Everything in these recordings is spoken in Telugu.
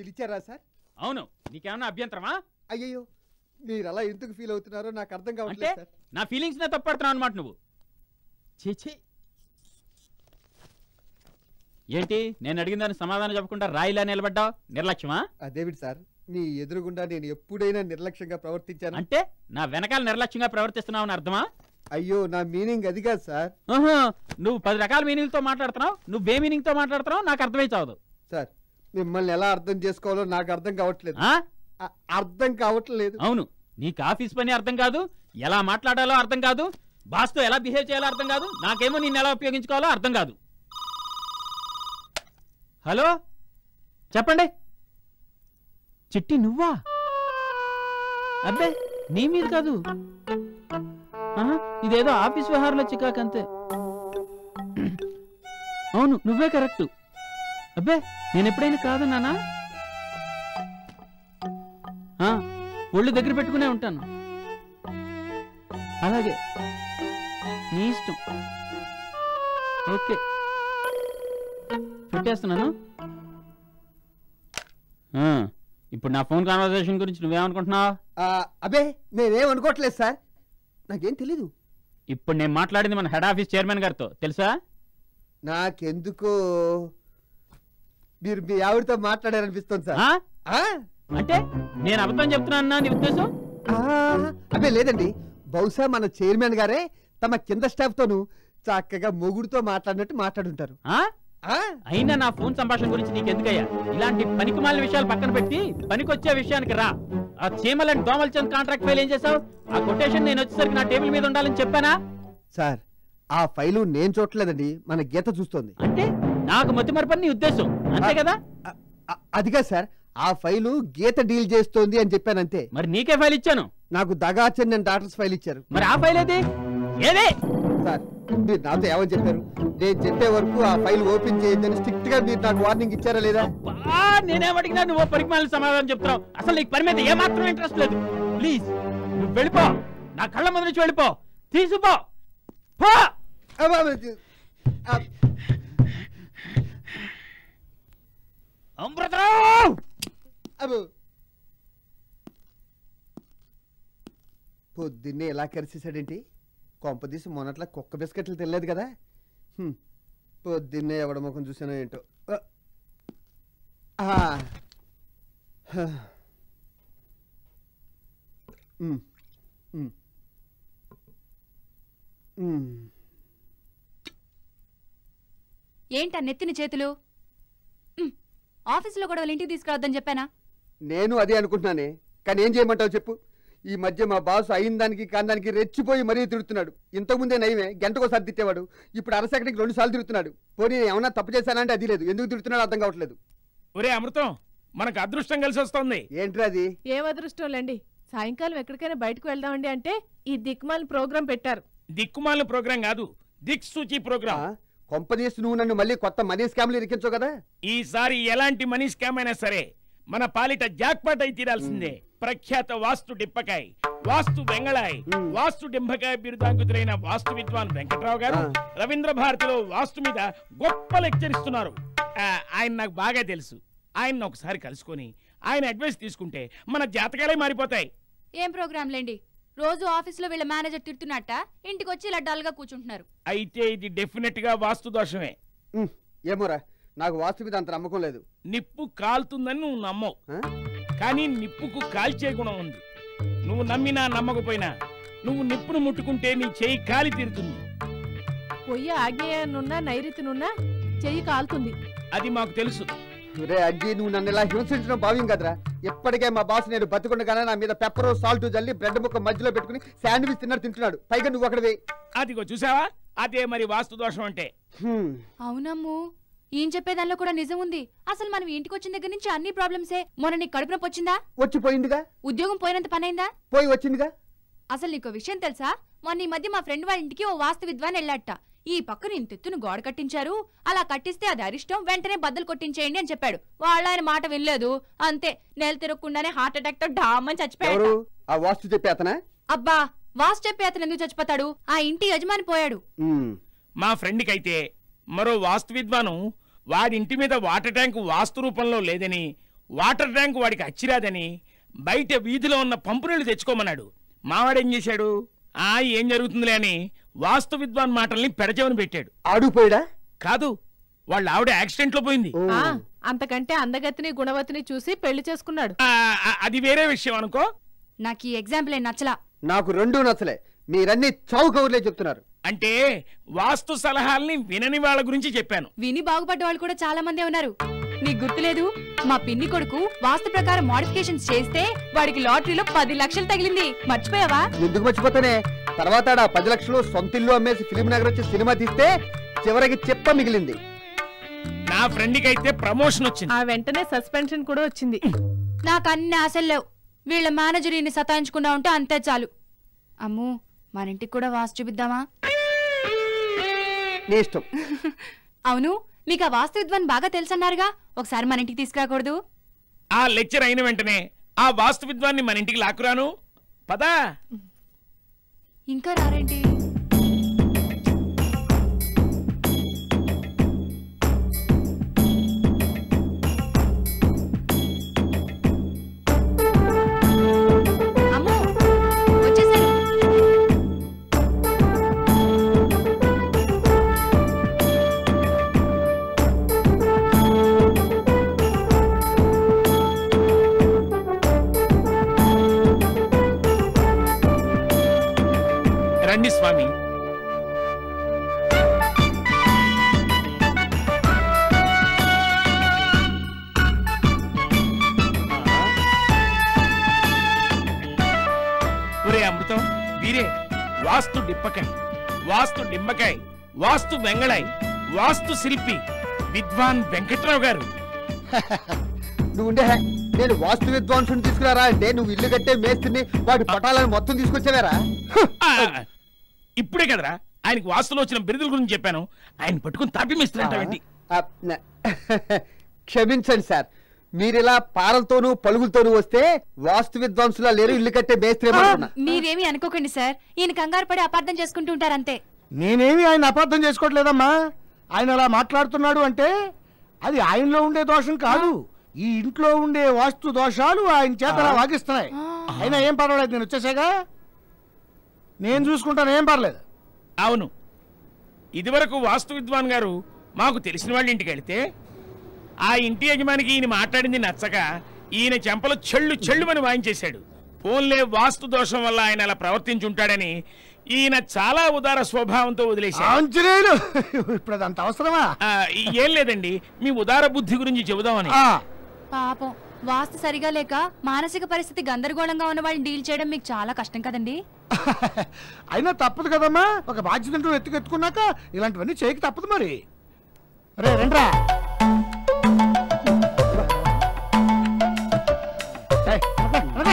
పిలిచారా సార్ అవును నీకేమన్నా అభ్యంతరమా అయ్యయ్యో మీరు అలా ఎందుకు ఫీల్ అవుతున్నారో నాకు అర్థం అంటే కావట్లేదు సార్ నా ఫీలింగ్స్ నే తప్పడుతున్నావు అనమాట నువ్వు చీచి ఏంటి నేను అడిగిన దానికి సమాధానం చెప్పకుండా రాయిలా నిలబడ్డావు నిర్లక్ష్యమా అదేమిటి సార్ మీ ఎదురుగుండా నేను ఎప్పుడైనా నిర్లక్ష్యంగా ప్రవర్తించాను అంటే నా వెనకాల నిర్లక్ష్యంగా ప్రవర్తిస్తున్నావు అని అర్థమా అయ్యో నా మీనింగ్ అది కాదు సార్ ఆహా, నువ్వు పది రకాల మీనింగ్తో మాట్లాడుతున్నావు నువ్వే మీనింగ్తో మాట్లాడుతున్నావు నాకు అర్థమై చావదు సార్ మిమ్మల్ని ఎలా అర్థం చేసుకోవాలో నాకు అర్థం కావట్లేదు ఆ? అ- అర్థం కావట్లేదు అవును నీకు ఆఫీస్ పని అర్థం కాదు ఎలా మాట్లాడాలో అర్థం కాదు బాస్తో ఎలా బిహేవ్ చేయాలో అర్థం కాదు నాకేమో నిన్ను ఎలా ఉపయోగించుకోవాలో అర్థం కాదు హలో చెప్పండి చిట్టి నువ్వా అబ్బే నీ మీద కాదు ఆహా, ఇదేదో ఆఫీస్ వ్యవహారంలో చికాకంతే అవును నువ్వే కరెక్ట్ అబ్బే నేను ఎప్పుడైనా కాదన్నానా ఆ, ఒళ్ళు దగ్గర పెట్టుకునే ఉంటాను అలాగే నీ ఇష్టం ఓకే పెట్టేస్తున్నాను ఆ, ఇప్పుడు నా ఫోన్ కాన్వర్సేషన్ గురించి నువ్వేమనుకుంటున్నావు ఆ, అబే నేనేం అనుకోవట్లేదు సార్ నాకేం తెలీదు ఇప్పుడు నేను మాట్లాడింది మన హెడ్ ఆఫీస్ చైర్మన్ గారితో తెలుసా నాకెందుకో మీరు మీ ఆవిడతో మాట్లాడారనిపిస్తుంది సార్ ఆ? ఆ? అంటే నేను అబద్ధం చెప్తున్నాను నీ ఉద్దేశం ఆ, అబ్బే లేదండి బహుశా మన చైర్మన్ గారే తమ కింద స్టాఫ్ తోను చక్కగా మొగుడుతో మాట్లాడినట్టు మాట్లాడుంటారు ఆ? ఆ? అయినా నా ఫోన్ సంభాషణ గురించి నీకు ఎందుకయ్యా ఇలాంటి పనికిమాలిన విషయాలు పక్కన పెట్టి పనికొచ్చే విషయానికి రా ఆ చీమల్ అండ్ దోమల్ చంద్ కాంట్రాక్ట్ ఫైల్ ఏం చేసావు ఆ కొటేషన్ నేను వచ్చేసరికి నా టేబుల్ మీద ఉండాలని చెప్పానా సార్ ఆ ఫైలు నేను చూడలేదండి మన గీత చూస్తోంది అంటే నాకు మతి మరపని నీ ఉద్దేశం అంతే కదా అ- అ- అదిగా సార్ ఆ ఫైలు గీత డీల్ చేస్తోంది అని చెప్పానంతే మరి నీకే ఫైల్ ఇచ్చాను నాకు దగాచంద్ అండ్ డాటర్స్ ఫైల్ ఇచ్చారు మరి ఆ ఫైల్ ఏది ఏది సార్ మీరు నాతో ఏమని చెప్పారు నేను చెప్పే వరకు ఆ ఫైల్ ఓపెన్ చేయొద్దని స్ట్రిక్ట్ గా మీరు నాకు వార్నింగ్ ఇచ్చారా లేదా అబ్బా, నేనేం అడిగినా నువ్వు పరిమాణాలు సమాధానం చెప్తున్నావు అసలు నీకు పని మీద ఏమాత్రం ఇంట్రెస్ట్ లేదు ప్లీజ్ నువ్వు వెళ్ళిపో నా కళ్ళ ముందు నుంచి వెళ్ళిపో తీసిపో పో అబ్బా, అబ్బా, అబ్బా. అమృతరావు అబ్బో పొద్దున్నే ఎలా కరిసేసాడేంటి కొంపదీసి మొన్నట్లా కుక్క బిస్కెట్లు తినలేదు కదా హ్మ్. పొద్దున్నే ఎవడ ముఖం చూసానో ఏంటో ఆ. ఆ. హ. ఉమ్. ఉమ్. ఉమ్. ఏంటా నెత్తిన చేతులు ఉమ్, ఆఫీసులో గొడవలు ఇంటికి తీసుకురావద్దని చెప్పానా నేను అదే అనుకుంటున్నానే కానీ ఏం చేయమంటావు చెప్పు ఈ మధ్య మా బాసు అయిన దానికి కాని దానికి రెచ్చిపోయి మరీ తిడుతున్నాడు ఇంతకుముందే నయమే గంటకోసారి తిట్టేవాడు ఇప్పుడు అరసెకండ్కి రెండు సార్లు తిడుతున్నాడు పోనీ నేను ఏమన్నా తప్పు చేశానంటే అది లేదు ఎందుకు తిడుతున్నాడు అర్థం కావట్లేదు ఒరే అమృతం మనకు అదృష్టం కలిసి వస్తుంది ఏంట్రా అది ఏం అదృష్టం లేండి సాయంకాలం ఎక్కడికైనా బయటకు వెళ్దామండి అంటే ఈ దిక్మాల ప్రోగ్రాం పెట్టారు దిక్కుమాలిన ప్రోగ్రాం కాదు దిక్సూచి ప్రోగ్రాం కొంపదీసి నువ్వు నన్ను మళ్ళీ కొత్త మనీ స్కామ్లు ఇరికించవు కదా ఈసారి ఎలాంటి మనీ స్కామ్ అయినా సరే మన పాలిట జాక్పాట్ అయి తీరాల్సిందే ప్రఖ్యాత వాస్తు డిప్పకాయ్ వాస్తు వెంగళాయ్ మ్మ్. వాస్తు డింబకాయ బిరుదాంకుతులైన వాస్తు విద్వాన్ వెంకట్రావు గారు ఆ. రవీంద్ర భారతిలో వాస్తు మీద గొప్ప లెక్చర్ ఇస్తున్నారు ఆ, ఆయన నాకు బాగా తెలుసు ఆయన ఒకసారి కలుసుకొని ఆయన అడ్వైస్ తీసుకుంటే మన జాతకాలే మారిపోతాయి ఏం ప్రోగ్రాం లేండి రోజు ఆఫీసులో వీళ్ళ మేనేజర్ తిడుతున్నట్ట ఇంటికి వచ్చి ఇలా డల్ గా కూర్చుంటున్నారు అయితే ఇది డెఫినెట్ గా వాస్తు దోషమే ఉమ్, ఏమోరా నాకు వాస్తు మీద అంత నమ్మకం లేదు నిప్పు కాలుతుందని నువ్వు నమ్మవు ఆ? కానీ నిప్పుకు కాల్చే గుణం ఉంది నువ్వు నమ్మినా నమ్మకపోయినా నువ్వు నిప్పును ముట్టుకుంటే నీ చేయి కాలి తీరుతుంది పొయ్యి ఆగ్నేయనున్నా నైరుతినున్నా చెయ్యి కాలుతుంది అది మాకు తెలుసు రే అజ్జి నువ్వు నన్ను ఇలా హింసించడం భావ్యం కదరా ఎప్పటికే మా బాస్ నేను బతుకుండగానే నా మీద పెప్పర్ సాల్ట్ జల్లి బ్రెడ్ ముక్క మధ్యలో పెట్టుకుని శాండ్విచ్ తిన్నట్టు తింటున్నాడు పైగా నువ్వు అక్కడవే అదిగో చూసావా అదే మరి వాస్తు దోషం అంటే హ్మ్. అవునమ్ము ఈయన చెప్పేదానిలో కూడా నిజం ఉంది అసలు మనం ఇంటికి వచ్చిన దగ్గర నుంచి అన్ని ప్రాబ్లమ్సే మొన్న నీకు కడుపు నొప్పి వచ్చిందా వచ్చిపోయిందిగా ఉద్యోగం పోయినంత పనైందా పోయి వచ్చిందిగా అసలు నీకు విషయం తెలుసా మొన్న ఈ మధ్య మా ఫ్రెండ్ వాళ్ళ ఇంటికి ఓ వాస్తు విద్వాన్ వెళ్ళాట ఈ పక్కన ఇంత ఎత్తున గోడ కట్టించారు అలా కట్టిస్తే అది అరిష్టం వెంటనే బద్దలు కొట్టించేయండి అని చెప్పాడు వాళ్ళ ఆయన మాట వినలేదు అంతే నెల తిరగకుండానే హార్ట్ అటాక్ తో డామని చచ్చిపోయాడు ఎవరు ఆ వాస్తు చెప్పే అతనా అబ్బా వాస్తు చెప్పి అతను ఎందుకు చచ్చిపోతాడు ఆ ఇంటి యజమాని పోయాడు హ్మ్. మా ఫ్రెండ్కి అయితే మరో వాస్తు విద్వాను వాడి ఇంటి మీద వాటర్ ట్యాంక్ వాస్తు రూపంలో లేదని వాటర్ ట్యాంక్ వాడికి అచ్చిరాదని బయట వీధిలో ఉన్న పంపు నీళ్లు తెచ్చుకోమన్నాడు మావాడు ఏం చేశాడు ఆ ఏం జరుగుతుందిలే అని వాస్తు విద్వాన్ మాటల్ని పెడచెవని పెట్టాడు ఆడుపోయాడా కాదు వాళ్ళ ఆవిడ యాక్సిడెంట్ లో పోయింది ఓ. ఆ, అంతకంటే అందగతిని గుణవతిని చూసి పెళ్లి చేసుకున్నాడు ఆ, ఆ, అది వేరే విషయం అనుకో నాకు ఈ ఎగ్జాంపుల్ ఏం నచ్చలా నాకు రెండూ నచ్చలే మీరన్నీ చావు కవర్లే చెప్తున్నారు అంటే వాస్తు సలహాల్ని వినని వాళ్ళ గురించి చెప్పాను విని బాగుపడ్డ వాళ్ళు కూడా చాలా మందే ఉన్నారు నీకు గుర్తులేదు మా పిన్ని కొడుకు వాస్తు ప్రకారం మోడిఫికేషన్స్ చేస్తే వాడికి లాటరీలో పది లక్షలు తగిలింది మర్చిపోయావా ఎందుకు మర్చిపోతానే తర్వాత ఆడ పది లక్షలు సొంత ఇల్లు అమ్మేసి ఫిలిం నగర్ వచ్చి సినిమా తీస్తే చివరికి చెప్ప మిగిలింది నా ఫ్రెండ్కి అయితే ప్రమోషన్ వచ్చింది ఆ వెంటనే సస్పెన్షన్ కూడా వచ్చింది నాకు అన్ని ఆశలు లేవు వీళ్ళ మేనేజర్ ఈయన్ని సతాయించకుండా ఉంటే అంతే చాలు అమ్ము మన ఇంటికి కూడా వాస్తు చూపిద్దామా నీ ఇష్టం అవును మీకు ఆ వాస్తు విద్వాన్ బాగా తెలుసన్నారుగా ఒకసారి మన ఇంటికి తీసుకురాకూడదు ఆ లెక్చర్ అయిన వెంటనే ఆ వాస్తు విద్వాన్ని మన ఇంటికి లాక్కురాను పదా ఇంకా రారేంటి అమ్ము వచ్చేసారు రండి స్వామి ఒరే అమృతం వీరే వాస్తు డిప్పకాయ్ వాస్తు డిమ్మకాయ్ వాస్తు వెంగళాయ్ వాస్తు శిల్పి విద్వాన్ వెంకట్రావు గారు నువ్వు ఉండే హే. నేను వాస్తు విద్వాంసుని తీసుకురారా అంటే నువ్వు ఇల్లు కట్టే మేస్త్రిని వాడి పటాలను మొత్తం తీసుకొచ్చావేరా హ్. ఆ, ఇప్పుడే కదరా ఆయనకి వాస్తులో వచ్చిన బిరుదుల గురించి చెప్పాను ఆయన పట్టుకుని తాపిమిస్తున్నట్టు ఆ, న- క్షమించండి సార్ మీరిలా పారలతోనూ పలుగులతోనూ వస్తే వాస్తు విద్వాంసులా లేరు ఇల్లు కట్టే మేస్త్రి ఏమనుకున్నా మీరేమీ అనుకోకండి సార్ ఈయన కంగారు పడి అపార్థం చేసుకుంటూ ఉంటారంతే నేనేమి ఆయన అపార్థం చేసుకోవట్లేదమ్మా ఆయన అలా మాట్లాడుతున్నాడు అంటే అది ఆయనలో ఉండే దోషం కాదు ఈ ఇంట్లో ఉండే వాస్తు దోషాలు ఆయన చేత అలా వాగిస్తున్నాయి అయినా ఏం పర్వాలేదు నేను వచ్చేసాగా నేను చూసుకుంటాను ఏం పర్లేదు అవును ఇదివరకు వాస్తు విద్వాన్ గారు మాకు తెలిసిన వాళ్ళ ఇంటికి వెళితే ఆ ఇంటి యజమానికి ఈయన మాట్లాడింది నచ్చక ఈయన చెంపలు చెళ్ళు చెళ్ళుమని వాయించేశాడు ఫోన్లే వాస్తు దోషం వల్ల ఆయన అలా ప్రవర్తించుంటాడని ఈయన చాలా ఉదార స్వభావంతో వదిలేశాడు ఆంజనేయులు ఇప్పుడు అది అంత అవసరమా ఆ, ఏం లేదండి మీ ఉదార బుద్ధి గురించి చెబుదామని ఆ, పాపం వాస్తు సరిగా లేక మానసిక పరిస్థితి గందరగోళంగా ఉన్న వాళ్ళని డీల్ చేయడం మీకు చాలా కష్టం కదండి అయినా తప్పదు కదమ్మా ఒక బాధ్యత అంటూ ఎత్తుకెత్తుకున్నాక ఇలాంటివన్నీ చేయక తప్పదు మరి రే రండ్రా ఏయ్, రండ్రా, రండ్రా.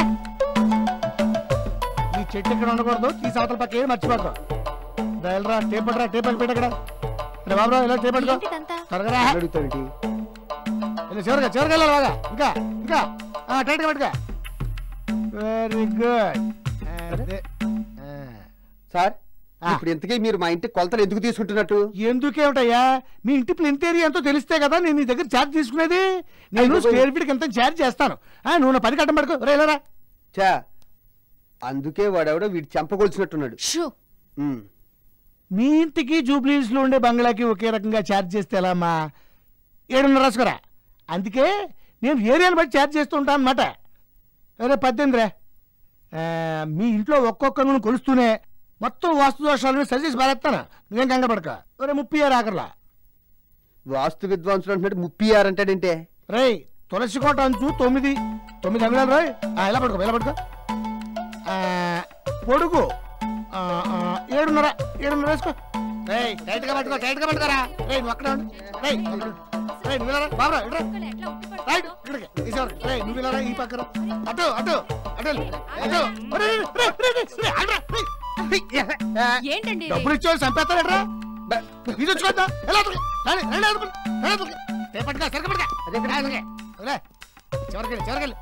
ఈ చెట్టు ఇక్కడ ఉండకూడదు తీసి అవతల పక్క ఏం మర్చిపోకు వెళ్ళరా టేప్ పట్టరా టేప్ పట్టు పెట్టక్కడ రే బాబురావు ఇలా టేప్ పట్టుకో ఏంటిదంతా? త్వరగా అడుగుతావేంటి ఇలా చివరిగా చివరికి వెళ్ళాలి బాగా ఇంకా ఇంకా ఆ, టైట్గా పట్టుకో వెరీ గుడ్ అదే ఆ. సార్ ఆ. ఇప్పుడు ఇంతకీ మీరు మా ఇంటి కొలతలు ఎందుకు తీసుకుంటున్నట్టు ఎందుకేమిటయ్యా మీ ఇంటి ప్లింత్ ఏరియా ఎంతో తెలిస్తే కదా నేను నీ దగ్గర ఛార్జ్ తీసుకునేది నేను అయిపోయి. స్క్వేర్ ఫీట్కి ఎంత ఛార్జ్ చేస్తాను ఆ, నువ్వు నా పది కట్టం పడుకో రేలరా చా అందుకే వాడెవడో వీడు చెంపకొల్చినట్టున్నాడు షూ ఉమ్. మీ ఇంటికి జూబ్లీస్ లో ఉండే బంగ్లాకి ఒకే రకంగా ఛార్జ్ చేస్తే ఎలా అమ్మా ఏడున్నర రాసుకురా అందుకే నేను ఏరియాని బట్టి ఛార్జ్ చేస్తూ ఉంటాను అనమాట అరే పద్దెనిమిది రే ఆ, మీ ఇంట్లో ఒక్కొక్క నూనె కొలుస్తూనే మొత్తం వాస్తు దోషాలను సజెస్ బారేస్తాను నువ్వేం కంగారు పడక ఒరే ముప్పై ఆరు ఆఖర్లా వాస్తు విద్వాంసుడు అంటున్నాడు ముప్పి ఆరు అంటాడంటే రేయ్ తులసి కోట అంచు తొమ్మిది తొమ్మిది అంగుళాలు రాయ్ ఆ, ఇలా పడుకో ఇలా పడుకో ఆ, పొడుగు ఆ, ఆ, ఏడున్నర ఏడున్నర వేసుకో రేయ్ టైట్ గా పట్టుకో టైట్ గా పట్టుకోరా రేయ్ నువ్వు అక్కడ ఉండు రేయ్ అక్కడ ఉండు. రేయ్ నువ్వు ఇలా రా, బాబురా ఇట్రా రైట్ ఇక్కడికి ఈసారి రేయ్ నువ్వు ఇలా రా, ఈ పక్కన అటు అటు అటు వెళ్ళు. అటు ఒరేయ్, రేయ్, రేయ్, రేయ్, రేయ్, రేయ్, ఆగ్రా, రేయ్. ఆ, ఏంటండి ఇది? డబ్బులు ఇచ్చేవాళ్ళు చంపేస్తారట్రా ఇది వచ్చుకోద్దా ఎలా అతనికి? రాని, రండి అతనికి, రండి అతనికి. రేపు పట్టుకో, సరిగ్గా పట్టుకో. అదే, అతనికి. వదిలే. చివరికి వెళ్ళు, చివరికి వెళ్ళు.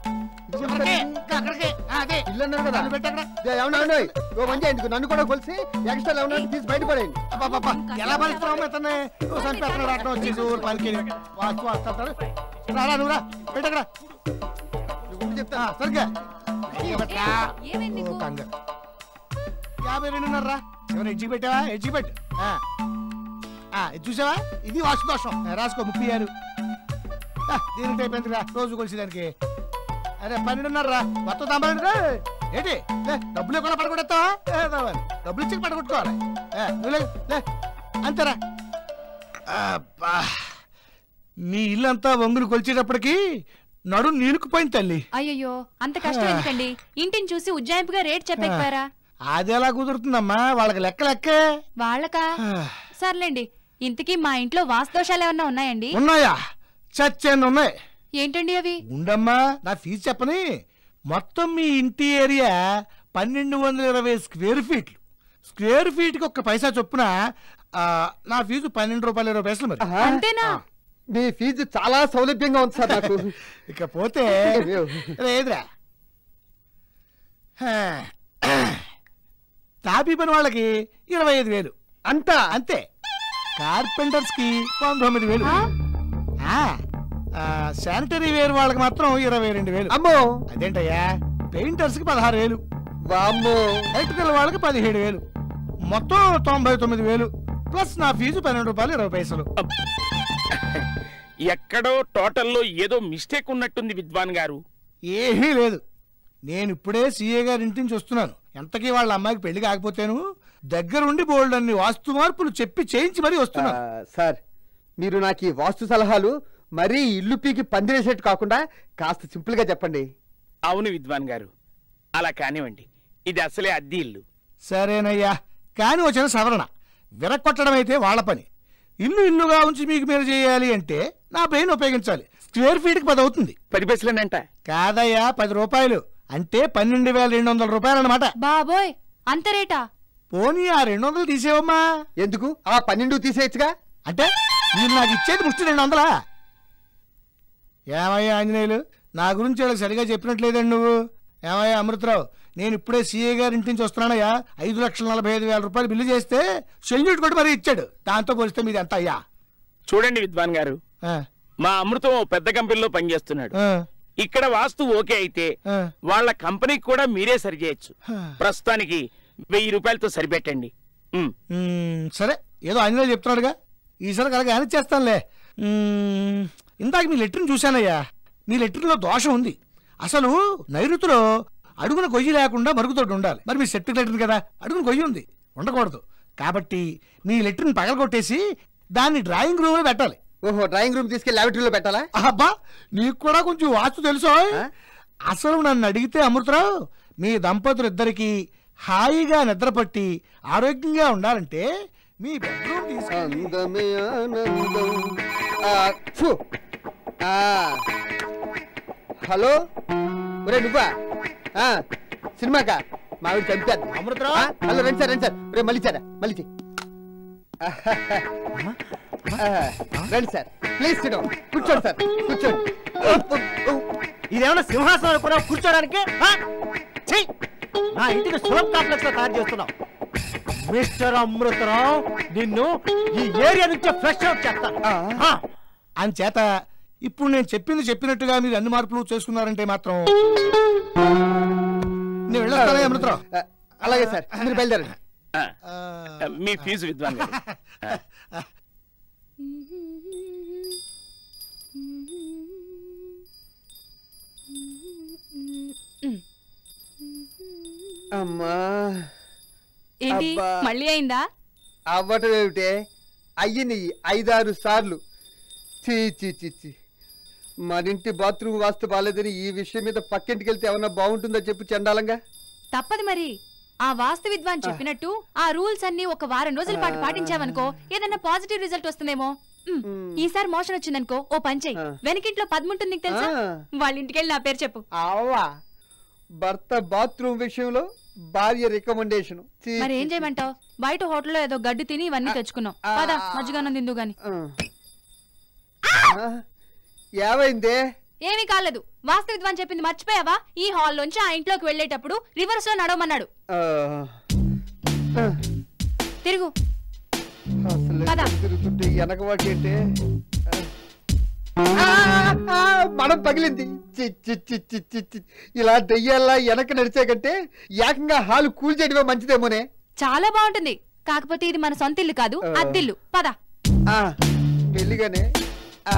అక్కడికి, అక్కడికి. ఆ, అదే ఇల్లు అన్నారు కదా నన్ను పెట్టు అక్కడ. దే, ఏమన్నా ఏమన్నా? ఓ పని చేయండి నన్ను కూడా కొలిసి ఎక్స్ట్రా ఏమన్నా తీసి బయటపడేయండి అబ్బబ్బబ్బా, ఎలా భరిస్తున్నావు ఇతన్ని ఒకసారి పెత్తనాడు అట్లా వచ్చేసి ఊరు పనికి వాస్తు వస్తాడు రారా నువ్వు రా పెట్టకరా చెప్తా సరిగ్గా ఇక పెట్టరా. ఏమైంది ఓ నీకు? కంగారు. యాభై రెండున్నర రా ఎవరు ఎడ్జికి పెట్టావా ఎడ్జికి పెట్టు ఆ. ఆ, ఇది చూసావా ఇది వాస్తు దోషం ఆ, రాసుకో ముప్పై ఆరు ఆ, దీనికి అయిపోయింది రా రోజు కొలిసి దానికి అరే పన్నెండున్నర రా మొత్తం తొంభై రా ఏంటి లే డబ్బులు కూడా పడగొడతావా డబ్బులు ఇచ్చి పడగొట్టుకోవాలి ఏ, నువ్వు లే, లే అంతేరా అబ్బా నీ ఇల్లంతా వంగులు కొలిచేటప్పటికి నడు నీలుకుపోయింది తల్లి అయ్యయ్యో అంత కష్టం ఎందుకండి ఇంటిని చూసి ఉజ్జాయింపుగా రేట్ చెప్పకపోయారా అది ఎలా కుదురుతుందమ్మా వాళ్ళకి లెక్క లెక్కే వాళ్ళకా సర్లేండి ఇంతకీ మా ఇంట్లో వాస్తోషాలు ఏమన్నా ఉన్నాయండి ఉన్నాయా చచ్చేన్ని ఉన్నాయి ఏంటండి అవి ఉండమ్మా నా ఫీజు చెప్పని మొత్తం మీ ఇంటి ఏరియా పన్నెండు వందల ఇరవై స్క్వేర్ ఫీట్లు స్క్వేర్ ఫీట్కి ఒక్క పైసా చొప్పున ఆ, నా ఫీజు పన్నెండు రూపాయలు ఇరవై పైసలు మరి ఆహా. అంతేనా మీ ఫీజు చాలా సౌలభ్యంగా ఉంది సార్ నాకు ఇకపోతే లేదురా హా. తాపీ పని వాళ్ళకి ఇరవై ఐదు వేలు అంతా అంతే కార్పెంటర్స్ కి పంతొమ్మిది వేలు ఆ? ఆ, ఆ, శానిటరీ వేర్ వాళ్ళకి మాత్రం ఇరవై రెండు వేలు అమ్మో అదేంటయ్యా పెయింటర్స్ కి పదహారు వేలు వామ్మో ఎలక్ట్రికల్ వాళ్ళకి పదిహేడు వేలు మొత్తం తొంభై తొమ్మిది వేలు ప్లస్ నా ఫీజు పన్నెండు రూపాయలు ఇరవై పైసలు ఎక్కడో టోటల్లో ఏదో మిస్టేక్ ఉన్నట్టుంది విద్వాన్ గారు ఏమీ లేదు నేను ఇప్పుడే సీఏ గారి ఇంటి నుంచి వస్తున్నాను ఎంతకీ వాళ్ళ అమ్మాయికి పెళ్లి కాకపోతేను దగ్గరుండి బోల్డ్ అన్ని వాస్తు మార్పులు చెప్పి చేయించి మరీ ఆ, వస్తున్నాను సార్ మీరు నాకు ఈ వాస్తు సలహాలు మరీ ఇల్లు పీకి పందిరేసేట్టు కాకుండా కాస్త సింపుల్ గా చెప్పండి అవును విద్వాన్ గారు అలా కానివ్వండి ఇది అసలే అద్దె ఇల్లు సరేనయ్యా కానీ వచ్చిన సవరణ విరక్కొట్టడం అయితే వాళ్ళ పని ఇల్లు ఇల్లుగా ఉంచి మీకు మీరు చేయాలి అంటే నా బ్రెయిన్ ఉపయోగించాలి స్క్వేర్ ఫీట్కి పది అవుతుంది పది పైసలేనంట కాదయ్యా పది రూపాయలు అంటే పన్నెండు వేల రెండు వందల రూపాయలు అన్నమాట బాబోయ్ అంత రేటా పోనీ ఆ రెండు వందలు తీసేవమ్మా ఎందుకు ఆ పన్నెండు తీసేయచ్చుగా అంటే మీరు నాకు ఇచ్చేది ముష్టి రెండు వందలా ఏమయ్యా ఆంజనేయులు నా గురించి వాళ్ళకి సరిగా చెప్పినట్లేదండి నువ్వు ఏమయ్యా అమృతరావు నేను ఇప్పుడే సీఏ గారి ఇంటి నుంచి వస్తున్నానయ్యా ఐదు లక్షల నలభై ఐదు వేల రూపాయలు బిల్లు చేస్తే సెల్యూట్ కూడా మరీ ఇచ్చాడు దాంతో పోలిస్తే మీది ఎంత అయ్యా చూడండి విద్వాన్ గారు ఆ, మా అమృతం ఓ పెద్ద కంపెనీలో పనిచేస్తున్నాడు ఆ, ఇక్కడ వాస్తు ఓకే అయితే ఆ. వాళ్ళ కంపెనీకి కూడా మీరే సరిచేయచ్చు హా. ప్రస్తుతానికి వెయ్యి రూపాయలతో సరిపెట్టండి ఉమ్. మ్మ్, సరే ఏదో ఆంజనేయులు చెప్తున్నాడుగా ఈసారి అలాగే ఆయన చేస్తానులే మ్మ్, ఇందాక మీ లెటర్ని చూశానయ్యా మీ లెటర్లో దోషం ఉంది అసలు నైరుతిలో అడుగున గొయ్యి లేకుండా మరుగుతోటి ఉండాలి మరి మీ సెట్ లెటర్ కదా అడుగున గొయ్యి ఉంది ఉండకూడదు కాబట్టి మీ లెటర్ని పగలగొట్టేసి దాన్ని డ్రాయింగ్ రూమ్లో పెట్టాలి ఓహో డ్రాయింగ్ రూమ్ తీసుకెళ్లి లాబరేటరీలో పెట్టాలా అబ్బా నీకు కూడా కొంచెం వాస్తు తెలుసో ఆ? అసలు నన్ను అడిగితే అమృతరావు మీ దంపతులు ఇద్దరికి హాయిగా నిద్రపట్టి ఆరోగ్యంగా ఉండాలంటే మీ బెడ్రూమ్ తీసుకెళ్ళి అందమే ఆనందం ఆ, ఫు. ఆ. హలో ఒరే నువ్వా ఆ, సినిమాకా మావిడి చంపారు అమృతరావు? హలో రండి సార్ రండి సార్ రే మళ్ళీ సార్ మళ్ళీ చెయ్. ఆ, రండి సార్ ప్లీజ్ సిడో కూర్చోండి సార్ కూర్చోండి ఇదేమన్నా సింహాసనం కూడా కూర్చోడానికి ఆ? ఛీ! నా ఇంటికి సులభ కాంప్లెక్స్ లో తయారు చేస్తున్నావు మిస్టర్ అమృతరావు నిన్ను ఈ ఏరియా నుంచే ఫ్రెష్ అవుట్ చేస్తాను ఆ. అంచేత ఇప్పుడు నేను చెప్పింది చెప్పినట్టుగా మీరు అన్ని మార్పులు చేసుకున్నారంటే మాత్రం నేను వెళ్ళొస్తానే అమృతరావు ఆ, అలాగే సార్ మీరు బయలుదేరండి ఆ, ఆ, మీ ఫీజు విద్వాన్ గారు అమ్మా ఏంటి అబ్బా. మళ్ళీ అయిందా అవ్వటం ఏమిటే అయ్యింది ఐదారు సార్లు చీ చీ చీ చీ మనింటి బాత్రూమ్ వాస్తు బాలేదని ఈ విషయం మీద పక్కింటికి వెళ్తే ఏమన్నా బాగుంటుందో చెప్పు చండాలంగా తప్పదు మరి ఆ వాస్తు విద్వాన్ చెప్పినట్టు ఆ రూల్స్ అన్ని ఒక వారం రోజుల పాటు పాటించావనుకో ఏదైనా పాజిటివ్ రిజల్ట్ వస్తుందేమో ఉమ్, ఈసారి మోషన్ వచ్చిందనుకో ఓ పని చెయ్యి ఆ. వెనకింట్లో పద్ముంటుంది నీకు తెలుసా ఆ. వాళ్ళ ఇంటికి వెళ్ళి నా పేరు చెప్పు అవ్వా భర్త బాత్రూమ్ విషయంలో భార్య రికమెండేషన్ మరి ఏం చేయమంటావు బయట హోటల్లో ఏదో గడ్డి తిని ఇవన్నీ తెచ్చుకున్నాం పద మజ్జిగన్నం తిందు గాని ఏమైందే ఏమీ కాలేదు వాస్తు విద్వాన్ చెప్పింది మర్చిపోయావా ఈ హాల్ నుంచి ఆ ఇంట్లోకి వెళ్ళేటప్పుడు రివర్స్ లో నడవమన్నాడు ఆ, ఆ, తిరుగు అసలు పద. తిరుగుతుంటే వెనకవాటి అంటే ఆ, ఆ, మనం పగిలింది చి, చి, చి, చి, చి, చి. ఇలా దెయ్యాలా వెనక నడిచే కంటే ఏకంగా హాలు కూల్ చేయడమే మంచిదేమోనే చాలా బాగుంటుంది కాకపోతే ఇది మన సొంత ఇల్లు కాదు ఆ. అద్దిల్లు పద ఆ, మెల్లిగానే ఆ.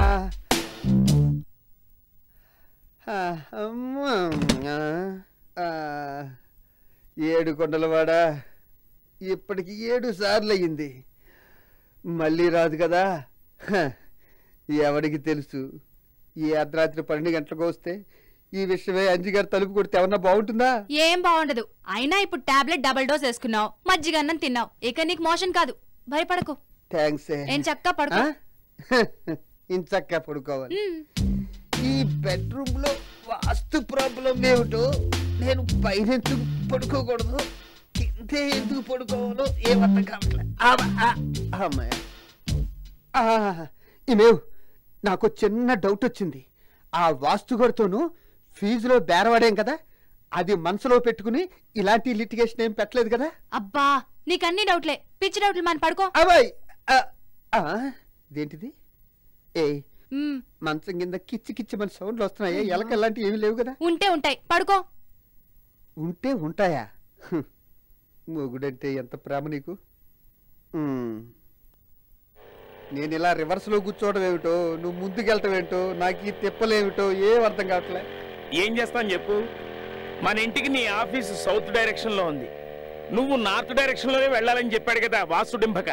ఆ, అమ్మా. ఆ, ఆ. ఏడు కొండలవాడా ఇప్పటికి ఏడు సార్లు అయ్యింది మళ్ళీ రాదు కదా హ, ఎవడికి తెలుసు ఈ అర్ధరాత్రి పన్నెండు గంటలకు వస్తే ఈ విషయమే అంజిగారు తలుపు కొడితే ఏమన్నా బాగుంటుందా ఏం బాగుండదు అయినా ఇప్పుడు టాబ్లెట్ డబుల్ డోస్ వేసుకున్నావు మజ్జిగన్నం తిన్నావు ఇక నీకు మోషన్ కాదు భయపడకు థ్యాంక్స్ ఏం చక్కా పడుకో ఇంచక్క పడుకోవాలి ఉమ్. ఈ బెడ్రూమ్ లో వాస్తు ప్రాబ్లం ఏమిటో నేను పైన ఎందుకు పడుకోకూడదు కిందే ఎందుకు పడుకోవాలో ఏమర్థం కావట్లే ఆవ- ఆ, అమ్మయ్య ఆ, ఇమేవ్ నాకు చిన్న డౌట్ వచ్చింది ఆ వాస్తుగారితోనూ ఫీజులో బేరవాడేం కదా అది మనసులో పెట్టుకుని ఇలాంటి లిటిగేషన్ ఏం పెట్టలేదు కదా అబ్బా నీకన్ని డౌట్లే పిచ్చి డౌట్లు మన పడుకో అబ్బాయి ఇదేంటిది ఏ ఉమ్, మంచం కింద కిచ్చి కిచ్చి మన సౌండ్లు వస్తున్నాయా ఎలక అలాంటివి ఏమీ లేవు కదా ఉంటే ఉంటాయి పడుకో ఉంటే ఉంటాయా హ్మ్. మొగుడంటే ఎంత ప్రేమ నీకు హ్మ్. నేను ఇలా రివర్స్లో కూర్చోవడం ఏమిటో నువ్వు ముందుకెళ్ళటం ఏంటో నాకు ఈ తిప్పలేమిటో ఏం అర్థం కావట్లే ఏం చేస్తాను చెప్పు మన ఇంటికి నీ ఆఫీస్ సౌత్ డైరెక్షన్ లో ఉంది నువ్వు నార్త్ డైరెక్షన్ లోనే వెళ్ళాలని చెప్పాడు కదా వాసుడింపక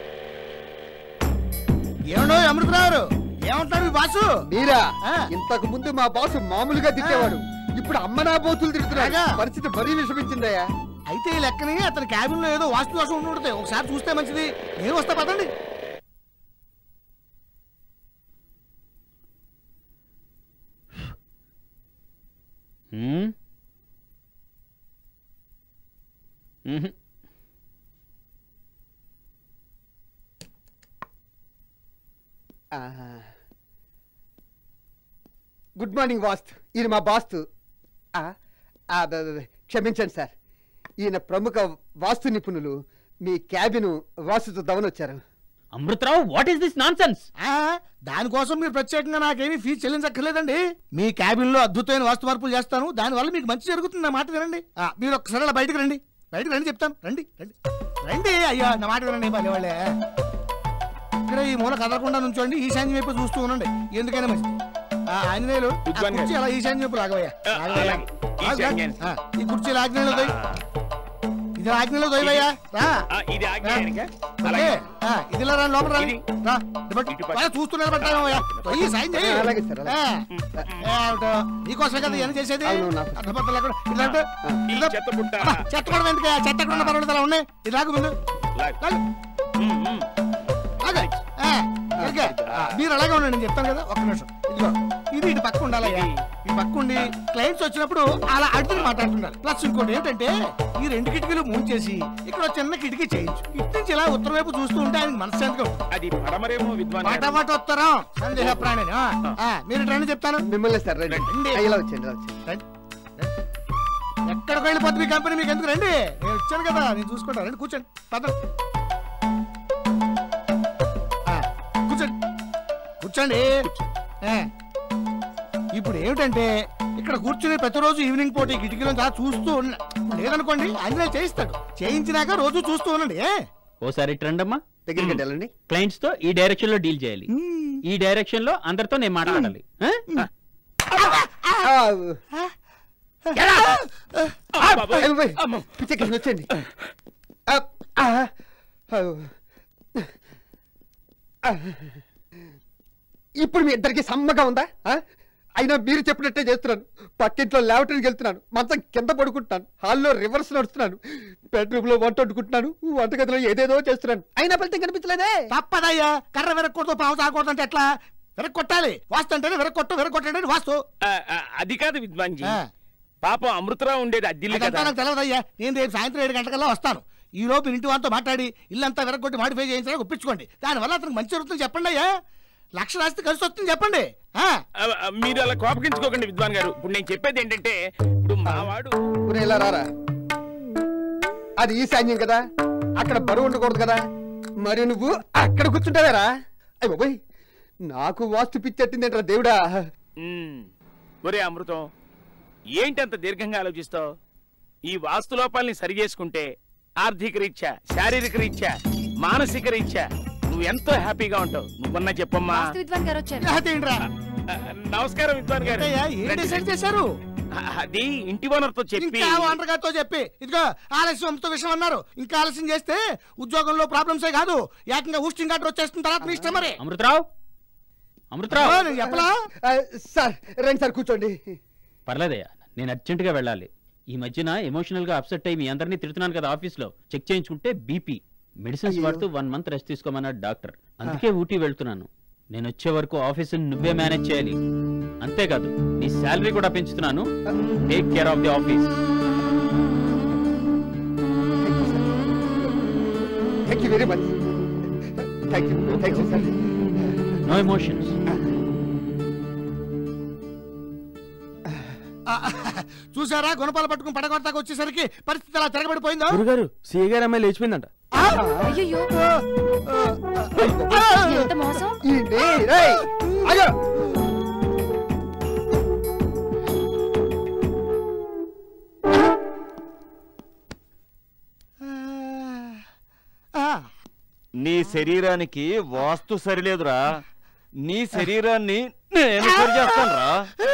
ఏమన్నా అమృతరావు ఏమంటారు మీ బాసు మీరా ఆ. ఇంతకు ముందు మా బాసు మామూలుగా తిట్టేవాడు ఇప్పుడు అమ్మనా బోతులు తిడుతున్నాడు అలాగా? పరిస్థితి మరీ విషమించిందయ్యా అయితే ఈ లెక్కని అతని క్యాబిన్ లో ఏదో వాస్తు దోషం ఉండి ఉంటుంది ఒకసారి చూస్తే మంచిది నేను వస్తా పదండి హ్మ్? మ్మ్హ్. ఆహా. గుడ్ మార్నింగ్ వాస్తు ఈయన మా బాస్తు ఆ, ఆ, బ- బ- బ- క్షమించండి సార్ ఈయన ప్రముఖ వాస్తు నిపుణులు మీ క్యాబిన్ వాస్తు చూద్దామని వచ్చారు Amrutha Rao what is this nonsense ఆ, దానికోసం మీరు ప్రత్యేకంగా నాకేమీ ఫీజు చెల్లించక్కర్లేదండి మీ క్యాబిన్ లో అద్భుతమైన వాస్తు మార్పులు చేస్తాను దానివల్ల మీకు మంచి జరుగుతుంది నా మాట వినండి ఆ, మీరు ఒక్కసారి అలా బయటకు రండి బయటకు రండి చెప్తాను రండి రండి రండి అయ్యా నా మాట వినండి భలే వాళ్ళే ఇక్కడ ఈ మూల కదలకుండా నుంచోండి ఈశాన్యం వైపు చూస్తూ ఉండండి ఎందుకైనా మంచిది ఆ, ఆంజనేయులు ఆ విద్వాన్ గారు. కుర్చీ అలా ఈశాన్యం వైపు లాగవయ్యా ఆ, లాగవయ్యా. అలాగే. ఈశాన్యం. ఆ, ఈ కుర్చీ ఆగ్నేయులు దొయ్యి ఇది ఆగ్నేయులు దొయ్యవయ్యా రా ఆ, ఇది ఆజ్ఞానిక అలాగే అలాగే ఆ, ఇది ఇలా రా లోపల రా. ఇది. రా, ఇటు పట్టు. ఇటు పట్టు. బాగా చూస్తూ నిలబడతావయ్యా. పోయి సాయం చేయి. అలాగే సార్, అలాగే. ఆ, ఏమిటో, నీకోసమే కదా ఇవన్నీ చేసేది అవును, నాకు. అర్థపత్రం లేకుండా ఇట్లా అంటే, ఈ ఇట్లా- చెత్త పుట్ట అబ్బా, చెత్త కూడా ఎందుకు చెత్త ఎక్కడ ఉన్న పర్వాలేదు అలా ఉన్నాయి ఇది లాగు ముందు లాగ్. లాగు. ఉమ్, ఉమ్. లాగు. ఆ, సరిగ్గా. ఆ, మీరు అలాగే ఉండండి నేను చెప్తాను కదా ఒక్క నిమిషం ఇదిగో ఇది ఇటు పక్క ఉండాలయ్యా ఈ పక్క ఉండి క్లయింట్స్ వచ్చినప్పుడు అలా అడుగుని మాట్లాడుతున్నారు ప్లస్ ఇంకోటి ఏంటంటే ఈ రెండు కిటికీలు మూసేసి ఇక్కడ ఒక చిన్న కిటికీ చేయించు ఇటు నుంచి ఇలా ఉత్తరం వైపు చూస్తూ ఉంటే ఆయనకి మనశ్శాంతిగా ఉంటుంది అది పడమరేమో విద్వాన్ గారు. పటపట ఉత్తరం సందేహ ప్రాణిని ఆ, ఆ, మీరు రండి చెప్తాను మిమ్మల్ని సార్ రండి రండి. ఆ, ఇలా వచ్చేయండి ఇలా వచ్చేయండి రండి రండి. ఎక్కడికి వెళ్ళిపోతుంది మీ కంపెనీ మీకు ఎందుకు రండి నేను వచ్చాను కదా నేను చూసుకుంటా రండి కూర్చోండి పదండి ఆ, కూర్చోండి కూర్చోండి ఆ. ఇప్పుడు ఏమిటంటే ఇక్కడ కూర్చుని ప్రతిరోజు ఈవినింగ్ పూట ఈ కిటికీలో అలా చూస్తూ ఉన్న లేదనుకోండి ఆంజనేయ చేయిస్తాడు చేయించినాక రోజు చూస్తూ ఉండండి ఏ? ఓసారి ట్రండమ్మా దగ్గరికి వెళ్ళండి క్లయింట్స్ తో ఈ డైరెక్షన్ లో డీల్ చేయాలి ఈ డైరెక్షన్ లో అందరితో నేను మాట్లాడాలి ఆ? ఆ, ఆ, బాబోయ్. అయ్య బాబోయ్. అమ్మో. పిచ్చెక్కింది, వచ్చేయండి ఆ, ఆ, ఆ. ఆ. ఇప్పుడు మీ ఇద్దరికి సమ్మగా ఉందా ఆ? అయినా మీరు చెప్పినట్టే చేస్తున్నాను పక్కింట్లో లేవటానికి వెళ్తున్నాను మంచం కింద పడుకుంటున్నాను హాల్లో రివర్స్ నడుస్తున్నాను బెడ్రూమ్ లో వంట వండుకుంటున్నాను వంటగదిలో ఏదేదో చేస్తున్నాను అయినా ఫలితం కనిపించలేదే తప్పదయ్యా కర్ర వెరక్కూడదు పావు తాగకూడదు అంటే ఎట్లా వెరక్కొట్టాలి వాస్తు అంటేనే వెరక్కొట్టు వెరక్కొట్టండి వాస్తు ఆ, ఆ, అది కాదు విద్వాన్జీ ఆ. పాపం అమృతరావు ఉండేది అద్దిల్లు అదంతా కదా నాకు తెలియదయ్యా నేను రేపు సాయంత్రం ఏడు గంటకల్లా వస్తాను ఈ లోపు ఇంటి వాళ్ళతో మాట్లాడి ఇల్లంతా వెరగొట్టి మాడిఫై చేయించడానికి ఒప్పించుకోండి దానివల్ల అతనికి మంచి జరుగుతుంది చెప్పండి అయ్యా లక్ష రాస్తే కలిసి వస్తుంది చెప్పండి ఆ, ఆ, ఆ, మీరు అలా కోపగించుకోకండి విద్వాన్ గారు ఇప్పుడు నేను చెప్పేది ఏంటంటే ఇప్పుడు మా వాడు ఊరే ఇలా రారా అది ఈ సైన్యం కదా అక్కడ బరువు ఉండకూడదు కదా మరి నువ్వు అక్కడ కూర్చుంటావేరా అయ్యి బాబోయ్ నాకు వాస్తు పిచ్చెట్టిందేంట్రా దేవుడా ఉమ్, ఒరే అమృతం ఏంటి అంత దీర్ఘంగా ఆలోచిస్తావు ఈ వాస్తు లోపాలని సరి చేసుకుంటే ఆర్థిక రీత్యా శారీరక రీత్యా మానసిక రీత్యా నువ్వు ఎంతో హ్యాపీగా ఉంటావు నువ్వన్నా చెప్పమ్మా వాస్తు విద్వాన్ గారు వచ్చారు లేకపోతే ఏంట్రా? ఆ, నమస్కారం విద్వాన్ గారు ఏంటయ్యా, ఏం రండి, డిసైడ్ రండి. చేశారు ఆ, అది ఇంటి ఓనర్తో చెప్పి ఇంకా ఓనర్ గారితో చెప్పి ఇదిగో ఆలస్యం అమ్ముతో విషయం అన్నారు ఇంకా ఆలస్యం చేస్తే ఉద్యోగంలో ప్రాబ్లమ్సే కాదు ఏకంగా ఊస్టింగ్ ఆర్డర్ వచ్చేస్తున్న తర్వాత మీ ఇష్టం మరి అమృతరావు అమృతరావు ఓ, నేను చెప్పలా ఆ, సార్ రండి సార్ కూర్చోండి పర్లేదయ్యా నేను అర్జెంటుగా వెళ్ళాలి ఈ మధ్యన ఎమోషనల్ గా అప్సెట్ అయ్యి మీ అందరినీ తిడుతున్నాను కదా ఆఫీస్ లో చెక్ చేయించుకుంటే బీపీ మెడిసిన్స్ అయ్యో. వాడుతూ వన్ మంత్ రెస్ట్ తీసుకోమన్నాడు డాక్టర్ అందుకే ఊటీ వెళ్తున్నాను నేను వచ్చే వరకు ఆఫీస్ నువ్వే మేనేజ్ చేయాలి అంతేకాదు నీ శాలరీ కూడా పెంచుతున్నాను take care of the office thank you very much thank you thank you sir no emotions ఆ, చూసారా గుణపాలు పట్టుకుని పడగొడతాకు వచ్చేసరికి పరిస్థితి అలా తిరగబడిపోయిందో గురుగారు సిఏ గారు అమ్మాయి లేచిపోయిందంట ఆ, అయ్యో ఆ, ఆ, ఎంత మోసం ఏంటి రేయ్ అయ్యో ఆ, నీ శరీరానికి వాస్తు సరిలేదురా నీ శరీరాన్ని నేను సరి చేస్తానురా